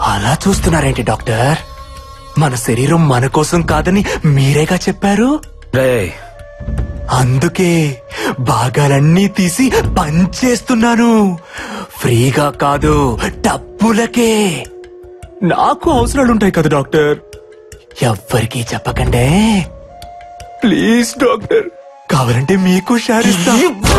అలా చూస్తున్నారేంటి డాక్టర్ మన శరీరం మన కోసం కాదని మీరేగా చెప్పారు రేయ్ అందుకే భాగాలన్నీ తీసి పంచేస్తున్నాను ఫ్రీగా కాదు డబ్బులకే నాకు అవసరాలుంటాయి కదా డాక్టర్ ఎవ్వరికీ చెప్పకండే ప్లీజ్ డాక్టర్ కావాలంటే మీకు షేర్ ఇస్తా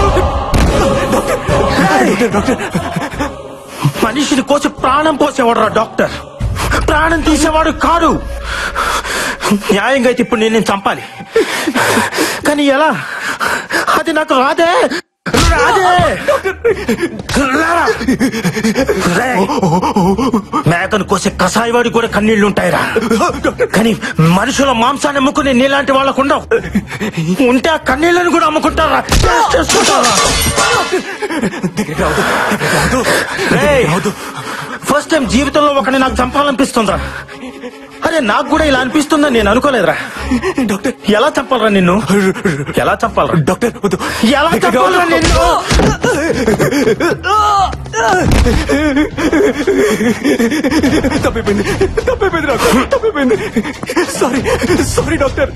డాక్టర్, డాక్టర్ మనిషిని కోసి ప్రాణం పోసేవాడు డాక్టర్ ప్రాణం తీసేవాడు కాడు న్యాయంగా అయితే ఇప్పుడు నేను నేను చంపాలి కానీ ఎలా అది నాకు రాదే రాదే రారా. రేయ్, మేకను కోసే కషాయవాడి కూడా కన్నీళ్లు ఉంటాయిరా కానీ మనుషుల మాంసాన్ని అమ్ముకునే నీలాంటి వాళ్ళకు ఉండవు ఉంటే ఆ కన్నీళ్లను కూడా అమ్ముకుంటారా చేసుకుంటారా దగ్గరికి రావద్దు, దగ్గరికి రావద్దు, రేయ్, దగ్గరికి రావద్దు. ఫస్ట్ టైం జీవితంలో ఒకరిని నాకు చంపాలనిపిస్తుందిరా అరే నాకు కూడా ఇలా అనిపిస్తుందని నేను అనుకోలేదురా డాక్టర్ ఎలా చంపాలరా నిన్ను ఎలా చంపాలరా డాక్టర్ వద్దు ఎలా దగ్గరికి చంపాలరా రావద్దు. నిన్ను తప్పిపోయింది తప్పిపోయింది డాక్టర్ తప్పిపోయింది సారీ సారీ డాక్టర్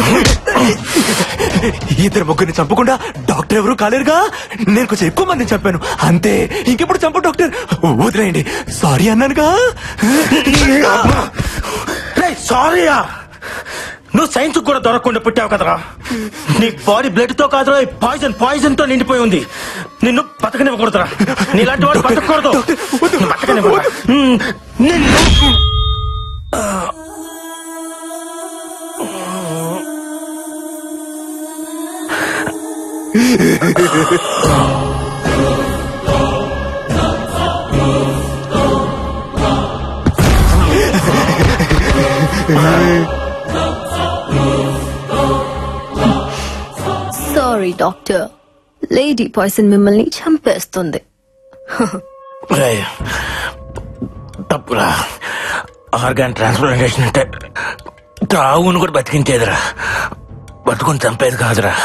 ఇద్దరు ముగ్గురిని చంపకుండా డాక్టర్ ఎవరు కాలేరుగా నేను కొంచెం ఎక్కువ మందిని చంపాను అంతే ఇంకెప్పుడు చంపు డాక్టర్ వదిలేయండి సారీ అన్నానుగా రే సారీయా నువ్వు సైన్స్ కూడా దొరకకుండా పుట్టావు కదరా నీ బాడీ బ్లడ్ తో కాదురా పాయిజన్ పాయిజన్ తో నిండిపోయి ఉంది నిన్ను బతకనివ్వకూడదురా నీలాంటి వాడు బతకూడదు బతకనివ్వకూడదు మ్, నిన్ను సారీ డాక్టర్ లేడీ పాయిజన్ మిమ్మల్ని చంపేస్తుంది రేయ్, తప్పురా ఆర్గాన్ ట్రాన్స్ప్లాంటేషన్ అంటే తావును కూడా బతికించేదిరా బతుకుని చంపేది కాదురా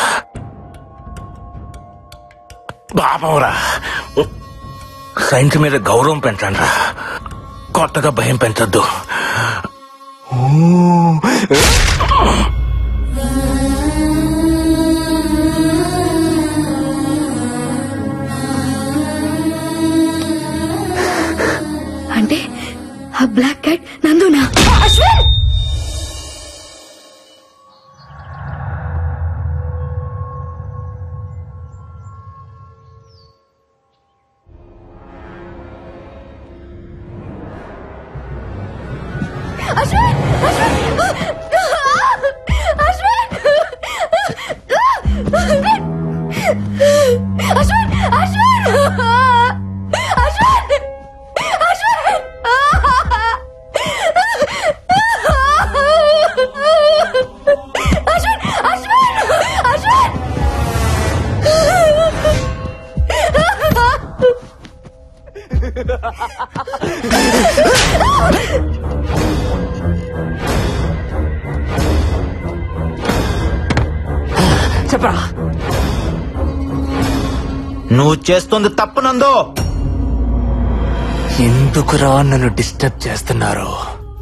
పాపంరా సైన్స్ మీద గౌరవం పెంచండి రా కొత్తగా భయం పెంచొద్దు అంటే ఆ బ్లాక్ క్యాట్ నందునా అశ్విన్ అశ్విన్ అశ్విన్ అశ్విన్ అశ్విన్ అశ్విన్ అశ్విన్ అశ్విన్ అశ్విన్ చెప్పరా నువ్వు చేస్తుంది తప్పు నందో ఎందుకురా నన్ను డిస్టర్బ్ చేస్తున్నారు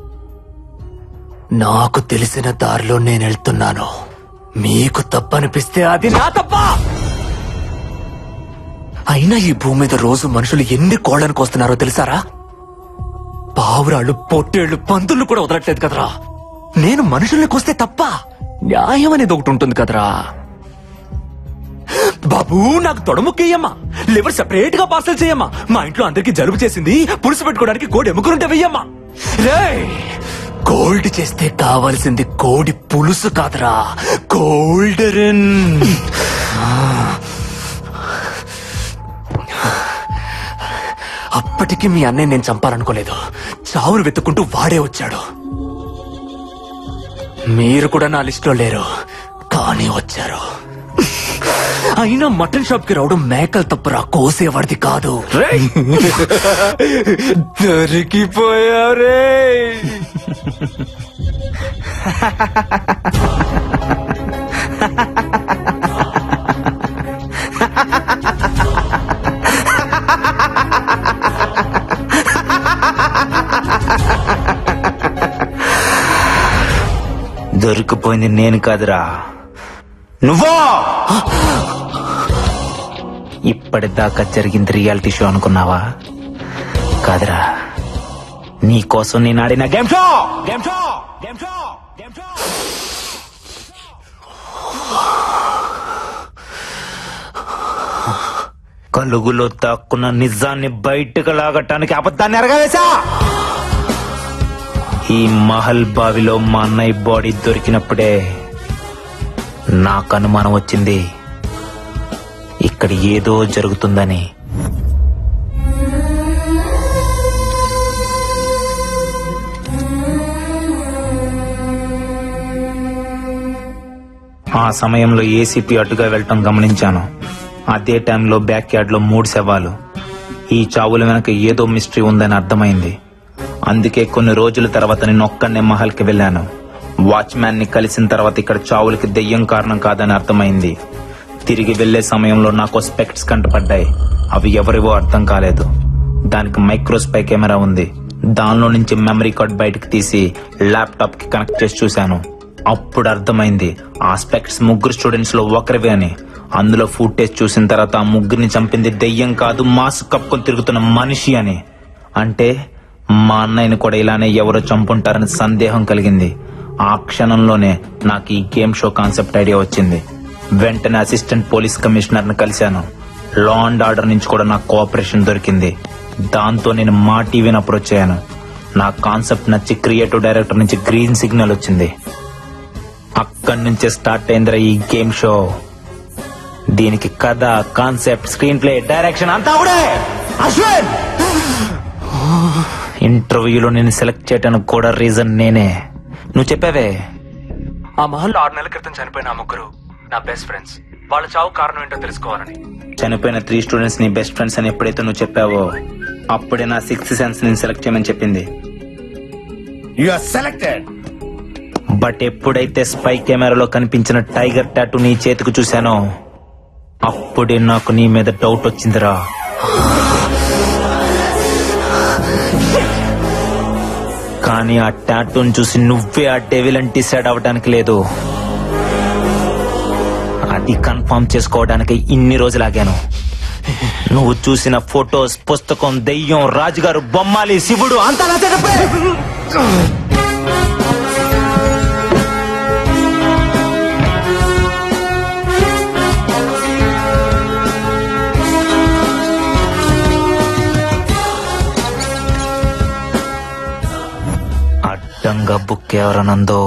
నాకు తెలిసిన దారిలో నేను వెళ్తున్నాను మీకు తప్పనిపిస్తే అది నా తప్ప అయినా ఈ భూమి మీద రోజు మనుషులు ఎన్ని కోళ్లను కోస్తున్నారో తెలుసారా పావురాళ్ళు పొట్టేళ్లు పందులు కూడా వదలట్లేదు కదరా నేను మనుషుల్ని కోస్తే తప్ప న్యాయం అనేది ఒకటి ఉంటుంది కదరా బాబు నాకు తొడముక్కయ్యమ్మా లివర్ సెపరేట్ గా పార్సల్ చేయమ్మా మా ఇంట్లో అందరికి జలుబు చేసింది పులుసు పెట్టుకోవడానికి కోడి ఎముకలుంటే వెయ్యమ్మా రేయ్ గోల్డ్ చేస్తే కావాల్సింది కోడి పులుసు కాదురా గోల్డెన్ అప్పటికి మీ అన్నయ్య నేను చంపాలనుకోలేదు చావును వెతుక్కుంటూ వాడే వచ్చాడు మీరు కూడా నా లిస్టులో లేరు కానీ వచ్చారు అయినా మటన్ షాప్ కి రావడం మేకలు తప్పురా కోసేవాడిది కాదు దొరికిపోయారే దొరికిపోయింది నేను కాదురా నువ్వో ఇప్పటిదాకా జరిగింది రియాలిటీ షో అనుకున్నావా కాదురా నీ కోసం నేను ఆడిన game show game show game show game show కలుగులో దాక్కున్న నిజాన్ని బయటకు లాగటానికి అబద్ధాన్ని ఎరగవేశా ఈ మహల్ బావిలో మా అన్నయ్య బాడీ దొరికినప్పుడే నాకు అనుమానం వచ్చింది ఇక్కడ ఏదో జరుగుతుందని ఆ సమయంలో ఏసీపీ అటుగా వెళ్ళటం గమనించాను అదే టైంలో బ్యాక్ యార్డ్ లో మూడు శవాలు ఈ చావుల వెనక ఏదో మిస్టరీ ఉందని అర్థమైంది అందుకే కొన్ని రోజుల తర్వాత నేను ఒక్కనే మహల్కి వెళ్ళాను వాచ్మ్యాన్ ని కలిసిన తర్వాత ఇక్కడ చావులకి దెయ్యం కారణం కాదని అర్థమైంది తిరిగి వెళ్లే సమయంలో నాకు స్పెక్ట్స్ కంటపడ్డాయి అవి ఎవరివో అర్థం కాలేదు దానికి మైక్రోస్పై కెమెరా ఉంది దానిలో నుంచి మెమరీ కార్డ్ బయటకు తీసి ల్యాప్టాప్ కి కనెక్ట్ చేసి చూశాను అప్పుడు అర్థమైంది ఆ స్పెక్ట్స్ ముగ్గురు స్టూడెంట్స్ లో ఒకరివే అని అందులో ఫుటేజ్ చూసిన తర్వాత ఆ ముగ్గురిని చంపింది దెయ్యం కాదు మాస్క్ కప్పుకొని తిరుగుతున్న మనిషి అని అంటే మా అన్నయ్యని కూడా ఇలానే ఎవరో చంపుంటారని సందేహం కలిగింది ఆ క్షణంలోనే నాకు ఈ గేమ్ షో కాన్సెప్ట్ ఐడియా వచ్చింది వెంటనే అసిస్టెంట్ పోలీస్ కమిషనర్ ని కలిశాను లా అండ్ ఆర్డర్ నుంచి కూడా నాకు కోఆపరేషన్ దొరికింది దాంతో నేను మా టీవీని అప్రోచ్ అయ్యాను నా కాన్సెప్ట్ నచ్చి క్రియేటివ్ డైరెక్టర్ నుంచి గ్రీన్ సిగ్నల్ వచ్చింది అక్కడి నుంచే స్టార్ట్ అయిందిరా ఈ గేమ్ షో దీనికి కథ కాన్సెప్ట్ స్క్రీన్ ప్లే డైరెక్షన్ అంతా కూడా అశ్విన్ ఇంటర్వ్యూలో నేను సెలెక్ట్ చేయడానికి కూడా రీజన్ నేనే నువ్వు చెప్పావే ఆ మహల్లో ఆరు నెలల క్రితం చనిపోయిన ఆ ముగ్గురు నా బెస్ట్ ఫ్రెండ్స్ వాళ్ళ చావు కారణం ఏంటో తెలుసుకోవాలని చనిపోయిన త్రీ స్టూడెంట్స్ నీ బెస్ట్ ఫ్రెండ్స్ అని ఎప్పుడైతే నువ్వు చెప్పావో అప్పుడే నా సిక్స్త్ సెన్స్ నేను సెలెక్ట్ చేయమని చెప్పింది యు ఆర్ సెలెక్టెడ్ బట్ ఎప్పుడైతే స్పై కెమెరాలో కనిపించిన టైగర్ టాటూ నీ చేతికి చూశానో అప్పుడే నాకు నీ మీద డౌట్ వచ్చిందిరా కానీ ఆ టాటూని చూసి నువ్వే ఆ డెవిల్ అని డిసైడ్ అవ్వడానికి లేదు అది కన్ఫర్మ్ చేసుకోవడానికి ఇన్ని రోజులాగాను నువ్వు చూసిన ఫొటోస్ పుస్తకం దెయ్యం రాజుగారు బొమ్మాలి శివుడు అంతా నా చెప్పే అడ్డంగా బుక్ ఎవరనందో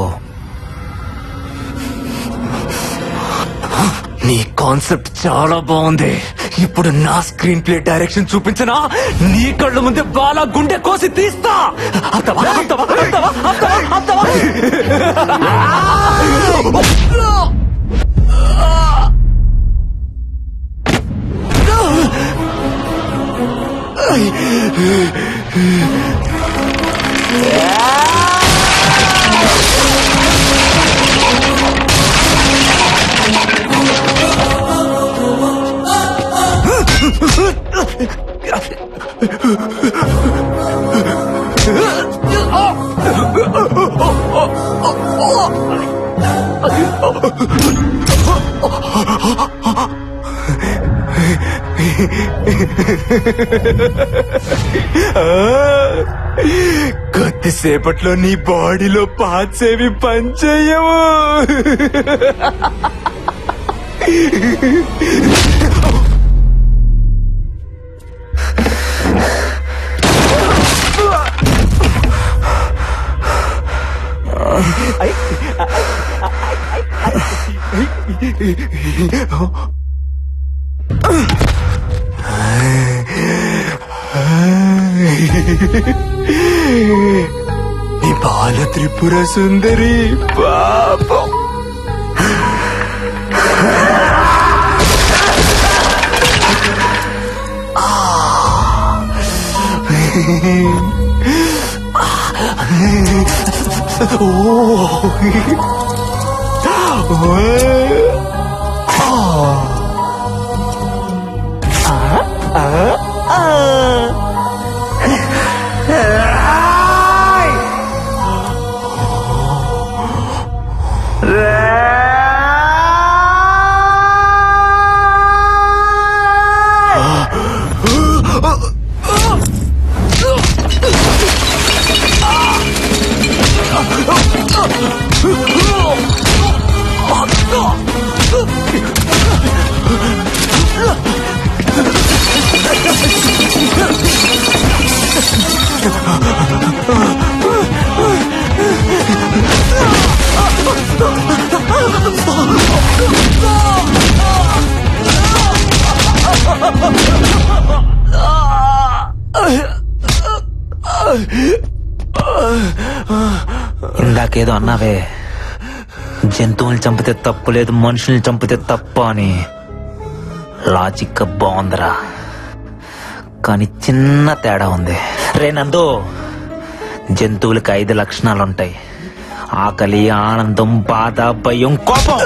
నీ కాన్సెప్ట్ చాలా బాగుంది ఇప్పుడు నా స్క్రీన్ ప్లే డైరెక్షన్ చూపించనా నీ కళ్ళ ముందే బాలా గుండె కోసి తీస్తా అత్తవా అత్తవా అత్తవా అత్తవా అత్తవా కొద్దిసేపట్లో నీ బాడీలో పార్ట్స్ ఏవి పనిచేయవు నీ బాల త్రిపుర సుందరి పాపం ఇందాకేదో అన్నావే జంతువుల్ని చంపితే తప్పు లేదు మనుషుల్ని చంపితే తప్ప అని లాజిక్ బాగుందిరా కానీ చిన్న తేడా ఉంది రే నందు జంతువులకి ఐదు లక్షణాలు ఉంటాయి ఆకలి ఆనందం బాధ భయం కోపం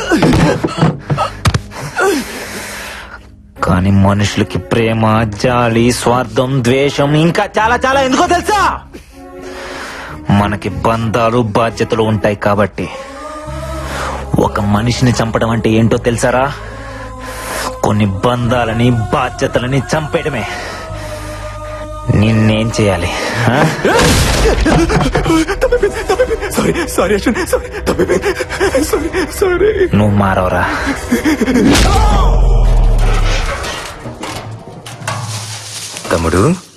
కానీ మనుషులకి ప్రేమ జాలి స్వార్థం ద్వేషం ఇంకా చాలా చాలా ఎందుకో తెలుసా మనకి బంధాలు బాధ్యతలు ఉంటాయి కాబట్టి ఒక మనిషిని చంపడం అంటే ఏంటో తెలుసారా కొన్ని బంధాలని బాధ్యతలని చంపేయడమే నిన్నేం చేయాలి ఆ? Sorry sorry Ashwin sorry sorry sorry నువ్వు మారవరా తమ్ముడు